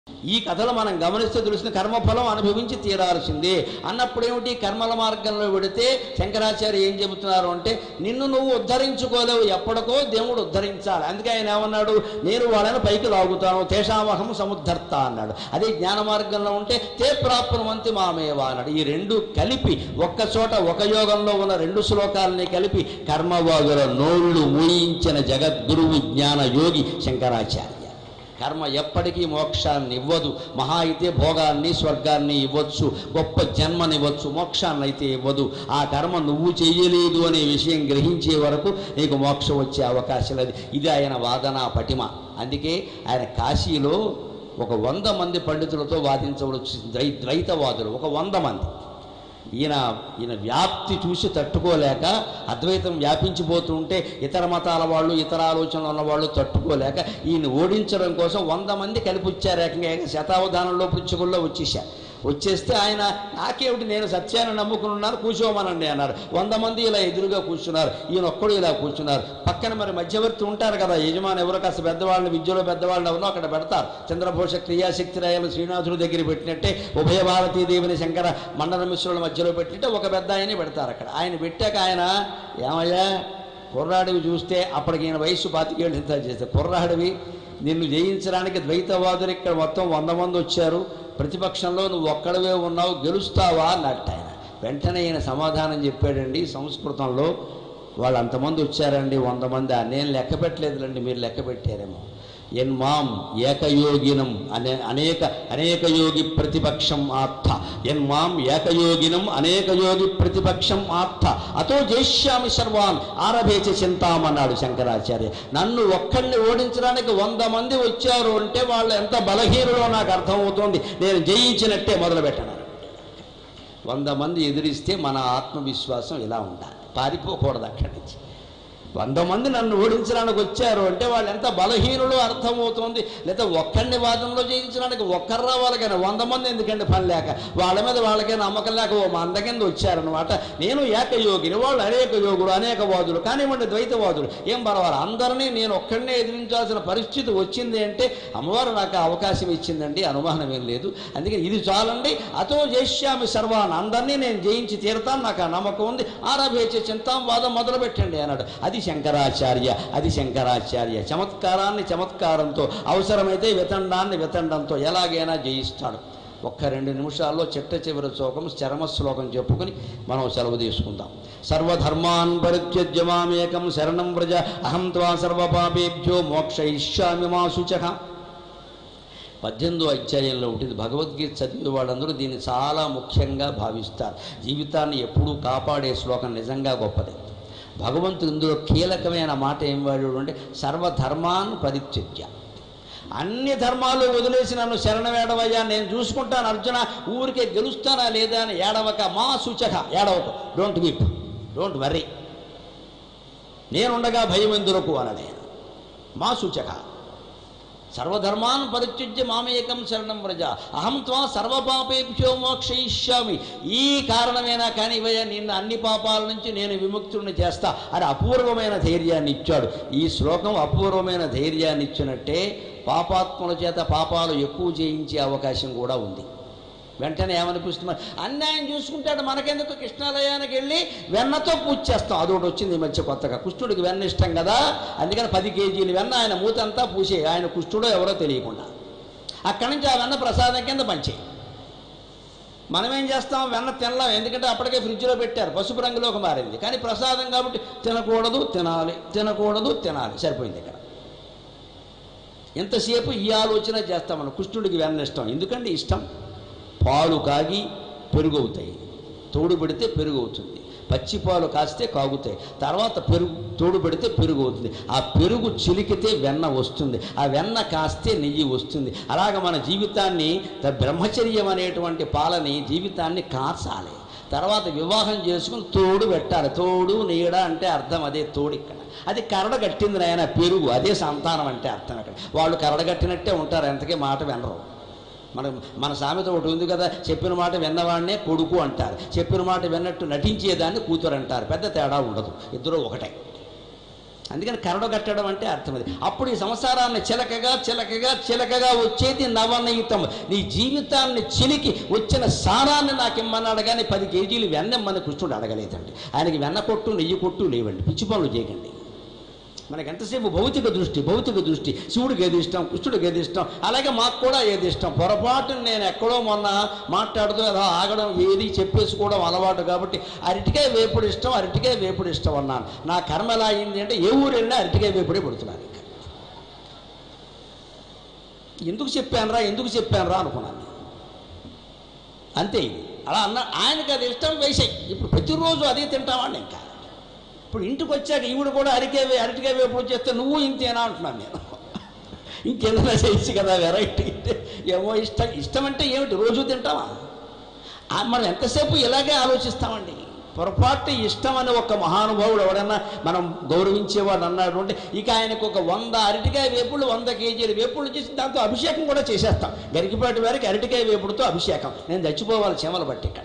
ఈ కథలు మనం గమనిస్తే తెలిసిన కర్మఫలం అనుభవించి తీరాల్సిందే అన్నప్పుడు ఏమిటి కర్మల మార్గంలో పెడితే శంకరాచార్య ఏం చెబుతున్నారు అంటే నిన్ను నువ్వు ఉద్ధరించుకోలేవు ఎప్పటికో దేవుడు ఉద్ధరించాలి అందుకే ఆయన ఏమన్నాడు నేను వాళ్ళని పైకి లాగుతాను తేషామహం సముద్ధర్త అన్నాడు అదే జ్ఞాన మార్గంలో ఉంటే తే ప్రాప్నువంతి మామేవా అన్నాడు ఈ రెండు కలిపి ఒక్క చోట ఒక యోగంలో ఉన్న రెండు శ్లోకాలని కలిపి కర్మవాదుల నోళ్ళు మూయించిన జగద్గురువు జ్ఞాన యోగి శంకరాచార్య కర్మ ఎప్పటికీ మోక్షాన్ని ఇవ్వదు మహా అయితే భోగాన్ని స్వర్గాన్ని ఇవ్వచ్చు గొప్ప జన్మనివ్వచ్చు మోక్షాన్ని అయితే ఇవ్వదు ఆ కర్మ నువ్వు చెయ్యలేదు అనే విషయం గ్రహించే వరకు నీకు మోక్షం వచ్చే అవకాశం లేదు ఇది ఆయన వాదన పటిమ అందుకే ఆయన కాశీలో ఒక వంద మంది పండితులతో వాదించవచ్చు ద్వై ద్వైతవాదులు ఒక వంద మంది ఈయన ఈయన వ్యాప్తి చూసి తట్టుకోలేక అద్వైతం వ్యాపించిపోతుంటే ఇతర మతాల వాళ్ళు ఇతర ఆలోచనలు ఉన్న వాళ్ళు తట్టుకోలేక ఈయన ఓడించడం కోసం వంద మంది కలిపి వచ్చారు ఏకంగా ఏక శతావధానంలో పుచ్చుకుల్లో వచ్చేసారు వచ్చేస్తే ఆయన నాకేమిటి నేను సత్యాన్ని నమ్ముకుని ఉన్నాను కూర్చోమనండి అన్నారు వంద మంది ఇలా ఎదురుగా కూర్చున్నారు ఈయన ఒక్కడు ఇలా కూర్చున్నారు పక్కన మరి మధ్యవర్తి ఉంటారు కదా యజమాని ఎవరో కాస్త పెద్దవాళ్ళని విద్యలో పెద్దవాళ్ళు ఎవరో అక్కడ పెడతారు చంద్రభూష క్రియాశక్తి రాయలు శ్రీనాథుడి దగ్గర పెట్టినట్టే ఉభయ భారతీదేవిని శంకర మండల మిశ్రుల మధ్యలో పెట్టినట్టే ఒక పెద్ద ఆయనే పెడతారు అక్కడ ఆయన పెట్టాక ఆయన ఏమయ్యా కుర్రాడివి చూస్తే అప్పటికి ఈయన వయస్సు పాతికేళ్ళు ఇంత చేస్తే కుర్రాడివి నిన్ను జయించడానికి ద్వైతవాదులు ఇక్కడ మొత్తం వంద మంది వచ్చారు ప్రతిపక్షంలో నువ్వు ఒక్కడవే ఉన్నావు గెలుస్తావా అన్నట్టు ఆయన వెంటనే ఈయన సమాధానం చెప్పాడండి సంస్కృతంలో వాళ్ళు అంతమంది వచ్చారండి వంద మంది నేను లెక్క పెట్టలేదులండి మీరు లెక్క పెట్టారేమో ఎన్మాం ఏకయోగినం అనే అనేక అనేక యోగి ప్రతిపక్షం ఆత్థ ఎన్మాం ఏకయోగినం అనేక యోగి ప్రతిపక్షం ఆత్థ అతో జయిష్యామి సర్వాన్ ఆరభేచ చింతాం అన్నాడు శంకరాచార్య నన్ను ఒక్కడిని ఓడించడానికి వంద మంది వచ్చారు అంటే వాళ్ళు ఎంత బలహీనులో నాకు అర్థమవుతోంది నేను జయించినట్టే మొదలు పెట్టను వంద మంది ఎదిరిస్తే మన ఆత్మవిశ్వాసం ఇలా ఉండాలి పారిపోకూడదు అక్కడి నుంచి వంద మంది నన్ను ఓడించడానికి వచ్చారు అంటే వాళ్ళు ఎంత బలహీనులు అర్థమవుతుంది లేదా ఒక్కడిని వాదనలో జయించడానికి ఒక్కరు రావాలి కానీ వంద మంది ఎందుకంటే పని లేక వాళ్ళ మీద వాళ్ళకే నమ్మకం లేక ఓ మంద కింద వచ్చారనమాట నేను ఏకయోగిని వాళ్ళు అనేక యోగులు అనేక వాదులు కానివ్వండి ద్వైతవాదులు ఏం పర్వాలేదు అందరినీ నేను ఒక్కడినే ఎదిరించాల్సిన పరిస్థితి వచ్చింది అంటే అమ్మవారు నాకు ఆ అవకాశం ఇచ్చిందండి అనుమానం ఏం లేదు అందుకే ఇది చాలండి అతో జయిష్యామి సర్వాన్ అందరినీ నేను జయించి తీరుతాను నాకు ఆ నమ్మకం ఉంది ఆరభేచ చింతాం వాదం మొదలు పెట్టండి అన్నాడు అది శంకరాచార్య అది శంకరాచార్య చమత్కారాన్ని చమత్కారంతో అవసరమైతే వితండాన్ని వితండంతో ఎలాగైనా జయిస్తాడు ఒక్క రెండు నిమిషాల్లో చిట్ట చివరి శ్లోకం చరమ శ్లోకం చెప్పుకుని మనం సెలవు తీసుకుందాం సర్వధర్మాన్ పరిత్యజ్య మామేకం శరణం వ్రజ అహం త్వా సర్వపాపేభ్యో మోక్షయిష్యామి మా శుచః పద్దెనిమిదో అధ్యాయంలో ఉంటుంది భగవద్గీత చదివిన వాళ్ళందరూ దీన్ని చాలా ముఖ్యంగా భావిస్తారు జీవితాన్ని ఎప్పుడూ కాపాడే శ్లోకం నిజంగా గొప్పది భగవంతుడు ఇందులో కీలకమైన మాట ఏం వాడాడు అంటే సర్వధర్మాన్ పరిత్యజ్య అన్ని ధర్మాలు వదిలేసి నన్ను శరణవేడవయ్యా నేను చూసుకుంటాను అర్జున ఊరికే గెలుస్తానా లేదా అని ఏడవక మా సూచక ఏడవక డోంట్ వీప్ డోంట్ వర్రీ నేనుండగా భయం ఎందురకు అనడే మా సూచక సర్వధర్మాన్ పరిత్యజ్య మామేకం శరణం వ్రజ అహం త్వా సర్వపాపేభ్యో మోక్షయిష్యామి ఈ కారణమేనా కానీ ఇవయ్య నిన్ను అన్ని పాపాల నుంచి నేను విముక్తుడిని చేస్తా అని అపూర్వమైన ధైర్యాన్ని ఇచ్చాడు ఈ శ్లోకం అపూర్వమైన ధైర్యాన్ని ఇచ్చినట్టే పాపాత్మల చేత పాపాలు ఎక్కువ చేయించే అవకాశం కూడా ఉంది వెంటనే ఏమనిపిస్తుంది అన్యాయం చూసుకుంటాడు మనకెందుకు కృష్ణాలయానికి వెళ్ళి వెన్నతో పూజ చేస్తాం అదొకటి వచ్చింది ఈ మధ్య కొత్తగా కుష్ఠుడికి వెన్న ఇష్టం కదా అందుకని పది కేజీలు వెన్న ఆయన మూతంతా పూసే ఆయన కుష్ఠుడో ఎవరో తెలియకుండా అక్కడి నుంచి ఆ వెన్న ప్రసాదం కింద పంచే మనం ఏం చేస్తాం వెన్న తినలేం ఎందుకంటే అప్పటికే ఫ్రిడ్జ్లో పెట్టారు పసుపు రంగులోకి మారింది కానీ ప్రసాదం కాబట్టి తినకూడదు తినాలి తినకూడదు తినాలి సరిపోయింది ఇక్కడ ఎంతసేపు ఈ ఆలోచన చేస్తాం మనం కుష్ఠుడికి వెన్న ఇష్టం ఎందుకండి ఇష్టం పాలు కాగి పెరుగు అవుతాయి తోడు పెడితే పెరుగు అవుతుంది పచ్చి పాలు కాస్తే కాగుతాయి తర్వాత పెరుగు తోడు పెడితే పెరుగు అవుతుంది ఆ పెరుగు చిలికితే వెన్న వస్తుంది ఆ వెన్న కాస్తే నెయ్యి వస్తుంది అలాగ మన జీవితాన్ని ద- బ్రహ్మచర్యం అనేటువంటి పాలని జీవితాన్ని కాచాలి తర్వాత వివాహం చేసుకుని తోడు పెట్టాలి తోడు నీడ అంటే అర్థం అదే తోడు ఇక్కడ అది కరడ కట్టింది నాయన పెరుగు అదే సంతానం అంటే అర్థం అక్కడ వాళ్ళు కరడ కట్టినట్టే ఉంటారు ఎంతకే మాట వినరు మన మన సామెత ఒకటి ఉంది కదా చెప్పిన మాట విన్నవాడినే కొడుకు అంటారు చెప్పిన మాట విన్నట్టు నటించేదాన్ని కూతురు అంటారు పెద్ద తేడా ఉండదు ఇద్దరు ఒకటే అందుకని కరడు కట్టడం అంటే అర్థం అది అప్పుడు ఈ సంసారాన్ని చిలకగా చిలకగా చిలకగా వచ్చేది నవనీతం నీ జీవితాన్ని చిలికి వచ్చిన సారాన్ని నాకు ఇమ్మన్నాడు కానీ పది కేజీలు వెన్నెమ్మని కృష్ణుడు అడగలేదండి ఆయనకి వెన్న కొట్టు నెయ్యి కొట్టు లేవండి పిచ్చి పనులు చేయకండి మనకి ఎంతసేపు భౌతిక దృష్టి భౌతిక దృష్టి శివుడికి ఏది ఇష్టం కృష్ణుడికి ఏది ఇష్టం అలాగే మాకు కూడా ఏది ఇష్టం పొరపాటు నేను ఎక్కడో మొన్న మాట్లాడుతూ అలా ఆగడం ఏది చెప్పేసుకోవడం అలవాటు కాబట్టి అరటికాయ వేపుడు ఇష్టం అరటికాయ వేపుడు ఇష్టం అన్నాను నా కర్మ ఎలా అయింది అంటే ఏ ఊరు వెళ్ళినా అరటికాయ వేపుడే పడుతున్నాను ఇంకా ఎందుకు చెప్పానురా ఎందుకు చెప్పానురా అనుకున్నాను నేను. అంతే ఇది అలా అన్న ఆయనకి అది ఇష్టం వేసాయి ఇప్పుడు ప్రతిరోజు అదే తింటామండి ఇంకా ఇప్పుడు ఇంటికి వచ్చాక ఈవిడ కూడా అరికే అరటికాయ వేపుడు చేస్తే నువ్వు ఇంతేనా అంటున్నాను నేను ఇంకేదైనా చేయొచ్చు కదా వెరైటీ ఏమో ఇష్టం ఇష్టం అంటే ఏమిటి రోజు తింటామా ఆ, మనం ఎంతసేపు ఇలాగే ఆలోచిస్తామండి పొరపాటు ఇష్టం అని ఒక మహానుభావుడు ఎవడన్నా మనం గౌరవించేవాడు అన్నాడు అంటే ఇక ఆయనకు ఒక వంద అరటికాయ వేపుళ్ళు వంద కేజీలు వేపుళ్ళు చేసి దాంతో అభిషేకం కూడా చేసేస్తాం గరికిపాటి వారికి అరటికాయ వేపుడుతో అభిషేకం నేను చచ్చిపోవాలి చేమలు బట్టి ఇక్కడ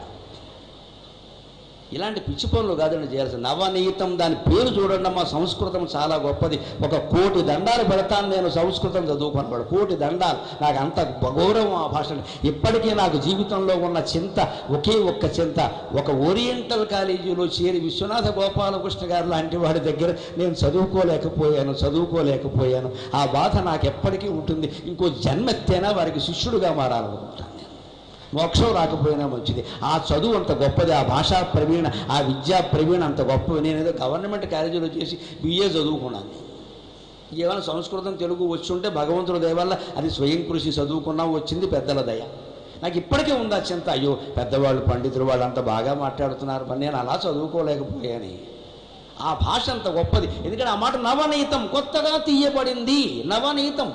ఇలాంటి పిచ్చి పనులు కాదండి చేయాల్సింది నవనీతం దాని పేరు చూడండి మా సంస్కృతం చాలా గొప్పది ఒక కోటి దండాలు పెడతాను నేను సంస్కృతం చదువుకున్నాడు కోటి దండాలు నాకు అంత గౌరవం ఆ భాష ఇప్పటికీ నాకు జీవితంలో ఉన్న చింత ఒకే ఒక్క చింత ఒక ఓరియంటల్ కాలేజీలో చేరి విశ్వనాథ గోపాలకృష్ణ గారు లాంటి వాడి దగ్గర నేను చదువుకోలేకపోయాను చదువుకోలేకపోయాను ఆ బాధ నాకు ఎప్పటికీ ఉంటుంది ఇంకో జన్మెత్తైనా వారికి శిష్యుడుగా మారాలనుకుంటాను నేను మోక్షం రాకపోయినా మంచిది ఆ చదువు అంత గొప్పది ఆ భాషా ప్రవీణ ఆ విద్యా ప్రవీణ అంత గొప్పది నేను ఏదో గవర్నమెంట్ కాలేజీలో చేసి బిఏ చదువుకున్నాను ఏమైనా సంస్కృతం తెలుగు వచ్చి ఉంటే భగవంతుడి దయ వల్ల అది స్వయం కృషి చదువుకున్నా వచ్చింది పెద్దల దయ నాకు ఇప్పటికీ ఉంది ఆ చింత అయ్యో పెద్దవాళ్ళు పండితులు వాళ్ళు అంత బాగా మాట్లాడుతున్నారు మరి నేను అలా చదువుకోలేకపోయాని ఆ భాష అంత గొప్పది ఎందుకంటే ఆ మాట నవనీతం కొత్తగా తీయబడింది నవనీతం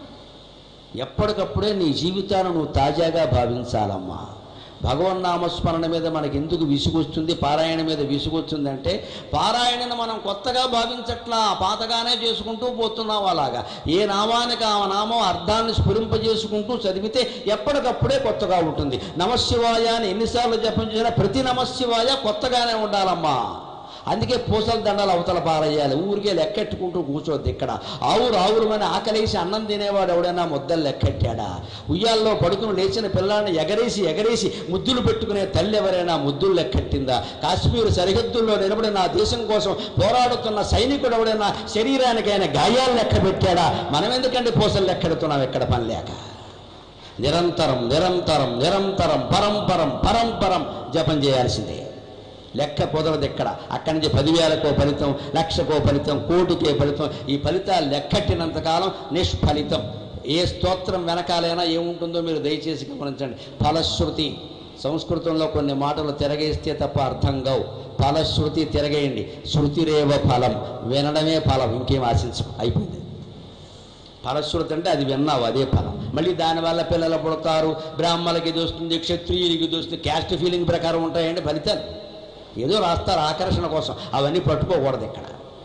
ఎప్పటికప్పుడే నీ జీవితాన్ని నువ్వు తాజాగా భావించాలమ్మా భగవన్నామస్మరణ మీద మనకి ఎందుకు విసుగొస్తుంది పారాయణ మీద విసుగొచ్చిందంటే పారాయణను మనం కొత్తగా భావించట్లా పాతగానే చేసుకుంటూ పోతున్నాం అలాగా ఏ నామానికి ఆ నామం అర్థాన్ని స్ఫురింపజేసుకుంటూ చదివితే ఎప్పటికప్పుడే కొత్తగా ఉంటుంది నమశివాయ అని ఎన్నిసార్లు జపం చేసినా ప్రతి నమశివాయ కొత్తగానే ఉండాలమ్మా అందుకే పూసల దండలు అవతల పారేయాలి ఊరికే లెక్కెట్టుకుంటూ కూర్చోద్ది ఇక్కడ ఆవురు ఆవురుమని ఆకలేసి అన్నం తినేవాడు ఎవడైనా ముద్దలు లెక్కెట్టాడా ఉయ్యాల్లో పడుకుని లేచిన పిల్లాన్ని ఎగరేసి ఎగరేసి ముద్దులు పెట్టుకునే తల్లి ఎవరైనా ముద్దులు లెక్కెట్టిందా కాశ్మీర్ సరిహద్దుల్లో నిలబడి నా దేశం కోసం పోరాడుతున్న సైనికుడు ఎవడైనా శరీరానికైనా గాయాలు లెక్క పెట్టాడా మనం ఎందుకంటే పూసలు లెక్కెడుతున్నాం ఎక్కడ పని లేక నిరంతరం నిరంతరం నిరంతరం పరంపరం పరంపరం జపం చేయాల్సిందే లెక్క కుదరదు ఎక్కడ అక్కడి నుంచి పదివేలకో ఫలితం లక్షకో ఫలితం కోటికే ఫలితం ఈ ఫలితాలు లెక్కట్టినంతకాలం నిష్ఫలితం ఏ స్తోత్రం వెనకాలైనా ఏముంటుందో మీరు దయచేసి గమనించండి ఫలశ్రుతి సంస్కృతంలో కొన్ని మాటలు తిరగేస్తే తప్ప అర్థం కావు ఫలశ్రుతి తిరగేయండి శృతిరేవ ఫలం వినడమే ఫలం ఇంకేం ఆశించు అయిపోయింది ఫలశ్రుతి అంటే అది విన్నావు అదే ఫలం మళ్ళీ దానివల్ల పిల్లలు పుడతారు బ్రాహ్మణులకి ఇది వస్తుంది క్షత్రియులకి ఇది వస్తుంది క్యాస్ట్ ఫీలింగ్ ప్రకారం ఉంటాయండి ఫలితాలు ఏదో రాస్తారు ఆకర్షణ కోసం అవన్నీ పట్టుకోకూడదు ఇక్కడ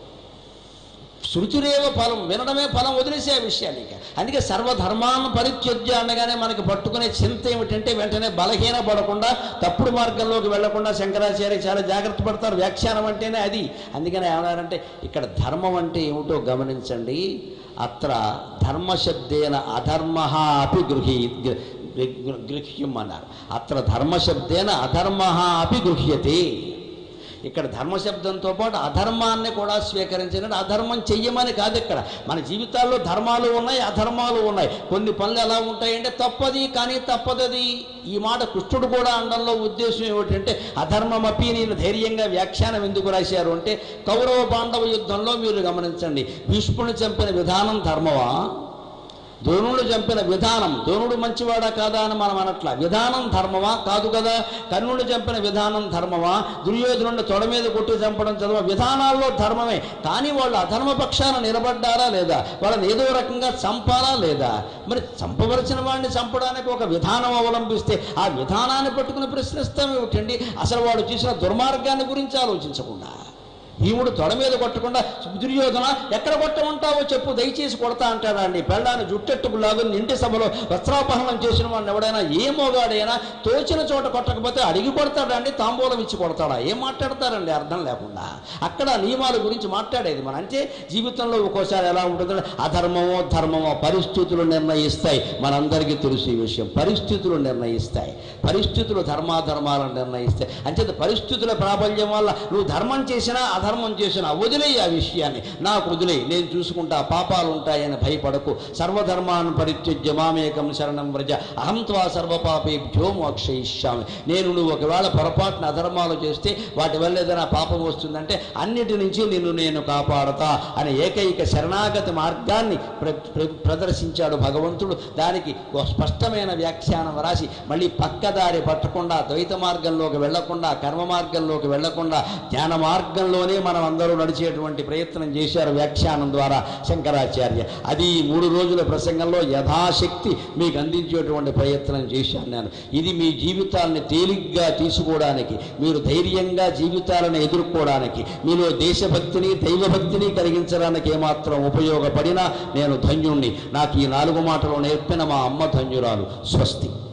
శృతిరేవ ఫలం వినడమే ఫలం వదిలేసే ఆ విషయాలు ఇక అందుకే సర్వధర్మాన్ని పరిత్యజ్య అనగానే మనకి పట్టుకునే చింత ఏమిటంటే వెంటనే బలహీన పడకుండా తప్పుడు మార్గంలోకి వెళ్లకుండా శంకరాచార్య చాలా జాగ్రత్త పడతారు వ్యాఖ్యానం అంటేనే అది అందుకని ఏమన్నారంటే ఇక్కడ ధర్మం అంటే ఏమిటో గమనించండి అత్ర ధర్మశబ్దేన అధర్మ అపి గృహీ గృ- గృహ్యం అన్నారు అత్ర ధర్మశబ్దేన అధర్మ అపి గృహ్యతే ఇక్కడ ధర్మశబ్దంతో పాటు అధర్మాన్ని కూడా స్వీకరించినట్టు అధర్మం చెయ్యమని కాదు ఇక్కడ మన జీవితాల్లో ధర్మాలు ఉన్నాయి అధర్మాలు ఉన్నాయి కొన్ని పనులు ఎలా ఉంటాయంటే తప్పది కానీ తప్పదది ఈ మాట కృష్ణుడు కూడా అనడంలో ఉద్దేశం ఏమిటంటే అధర్మమపి నేను ధైర్యంగా వ్యాఖ్యానం ఎందుకు రాశారు అంటే కౌరవ పాండవ యుద్ధంలో మీరు గమనించండి భీష్ముని చంపిన విధానం ధర్మమా ద్రోణుడు చంపిన విధానం ద్రోణుడు మంచివాడా కాదా అని మనం అనట్లా విధానం ధర్మమా కాదు కదా కర్ణుడు చంపిన విధానం ధర్మమా దుర్యోధనుడిని తొడ మీద కొట్టి చంపడం చదవ విధానాల్లో ధర్మమే కానీ వాళ్ళు అధర్మ పక్షాన నిలబడ్డారా లేదా వాళ్ళని ఏదో రకంగా చంపాలా లేదా మరి చంపవలసిన వాడిని చంపడానికి ఒక విధానం అవలంబిస్తే ఆ విధానాన్ని పట్టుకుని ప్రశ్నిస్తాం ఏమిటండి అసలు వాడు చేసిన దుర్మార్గాన్ని గురించి ఆలోచించకుండా భీముడు తొడ మీద కొట్టకుండా దుర్యోధన ఎక్కడ కొట్టమంటావో చెప్పు దయచేసి కొడతా అంటాడా అండి పెళ్ళాన్ని జుట్టెట్టుకు లాగుని ఇంటి సభలో వస్త్రాపహరణం చేసిన వాడిని ఎవడైనా ఏ మోగాడైనా తోచిన చోట కొట్టకపోతే అడిగి కొడతాడా అండి తాంబూలం ఇచ్చి కొడతాడా ఏం మాట్లాడతారండి అర్థం లేకుండా అక్కడ నియమాల గురించి మాట్లాడేది మన అంటే జీవితంలో ఒక్కోసారి ఎలా ఉంటుందో అధర్మమో ధర్మమో పరిస్థితులు నిర్ణయిస్తాయి మనందరికీ తెలుసు ఈ విషయం పరిస్థితులు నిర్ణయిస్తాయి పరిస్థితులు ధర్మాధర్మాలను నిర్ణయిస్తాయి అంచేత పరిస్థితుల ప్రాబల్యం వల్ల నువ్వు ధర్మం చేసినా అధర్మం చేసినా వదిలేయి ఆ విషయాన్ని నాకు వదిలేయి నేను చూసుకుంటా పాపాలు ఉంటాయని భయపడకు సర్వధర్మాన్ని పరిత్యజ్య మామేకం శరణం వ్రజ అహం త్వా సర్వపాపేభ్యో మోక్షయిష్యామి నేను నువ్వు ఒకవేళ పొరపాటున అధర్మాలు చేస్తే వాటి వల్ల ఏదైనా పాపం వస్తుందంటే అన్నిటి నుంచి నిన్ను నేను కాపాడతా అనే ఏకైక శరణాగతి మార్గాన్ని ప్ర ప్ర- ప్రదర్శించాడు భగవంతుడు దానికి ఒక స్పష్టమైన వ్యాఖ్యానం రాసి మళ్ళీ పక్కదారి పట్టకుండా ద్వైత మార్గంలోకి వెళ్లకుండా కర్మ మార్గంలోకి వెళ్లకుండా జ్ఞాన మార్గంలోనే మనం అందరూ నడిచేటువంటి ప్రయత్నం చేశారు వ్యాఖ్యానం ద్వారా శంకరాచార్య అది ఈ మూడు రోజుల ప్రసంగంలో యథాశక్తి మీకు అందించేటువంటి ప్రయత్నం చేశాను నేను ఇది మీ జీవితాన్ని తేలిగ్గా తీసుకోవడానికి మీరు ధైర్యంగా జీవితాలను ఎదుర్కోవడానికి మీలో దేశభక్తిని దైవభక్తిని కలిగించడానికి ఏమాత్రం ఉపయోగపడినా నేను ధన్యుణ్ణి నాకు ఈ నాలుగు మాటలు నేర్పిన మా అమ్మ ధన్యురాలు స్వస్తి